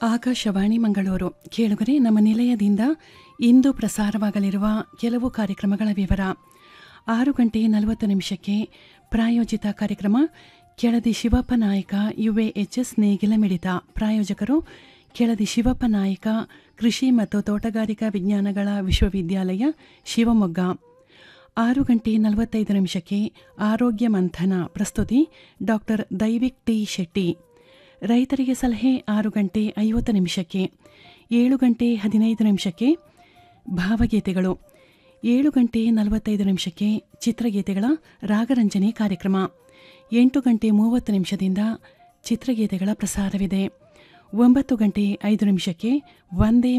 ಆಕಾಶವಾಣಿ ಮಂಗಳೂರು ಕೇಳುಗರೆ ನಮ್ಮ ನಿಲಯದಿಂದ ಇಂದು ಪ್ರಸಾರವಾಗಲಿರುವ ಕೆಲವು ಕಾರ್ಯಕ್ರಮಗಳ ವಿವರ ಆರು ಗಂಟೆ ನಲವತ್ತು ನಿಮಿಷಕ್ಕೆ ಪ್ರಾಯೋಜಿತ ಕಾರ್ಯಕ್ರಮ ಕೆಳದಿ ಶಿವಪ್ಪ ನಾಯಕ ಯುಎಎಚ್ಎಸ್ ನೇಗಿಲ ಮಿಡಿತ ಪ್ರಾಯೋಜಕರು ಕೆಳದಿ ಶಿವಪ್ಪ ನಾಯಕ ಕೃಷಿ ಮತ್ತು ತೋಟಗಾರಿಕಾ ವಿಜ್ಞಾನಗಳ ವಿಶ್ವವಿದ್ಯಾಲಯ ಶಿವಮೊಗ್ಗ ಆರು ಗಂಟೆ ನಲವತ್ತೈದು ನಿಮಿಷಕ್ಕೆ ಆರೋಗ್ಯ ಮಂಥನ ಪ್ರಸ್ತುತಿ ಡಾಕ್ಟರ್ ದೈವಿಕ್ ಟಿ ಶೆಟ್ಟಿ ರೈತರಿಗೆ ಸಲಹೆ ಆರು ಗಂಟೆ ಐವತ್ತು ನಿಮಿಷಕ್ಕೆ ಏಳು ಗಂಟೆ ಹದಿನೈದು ನಿಮಿಷಕ್ಕೆ ಭಾವಗೀತೆಗಳು ಏಳು ಗಂಟೆ ನಲವತ್ತೈದು ನಿಮಿಷಕ್ಕೆ ಚಿತ್ರಗೀತೆಗಳ ರಾಗರಂಜನೆ ಕಾರ್ಯಕ್ರಮ ಎಂಟು ಗಂಟೆ ಮೂವತ್ತು ನಿಮಿಷದಿಂದ ಚಿತ್ರಗೀತೆಗಳ ಪ್ರಸಾರವಿದೆ ಒಂಬತ್ತು ಗಂಟೆ ಐದು ನಿಮಿಷಕ್ಕೆ ಒಂದೇ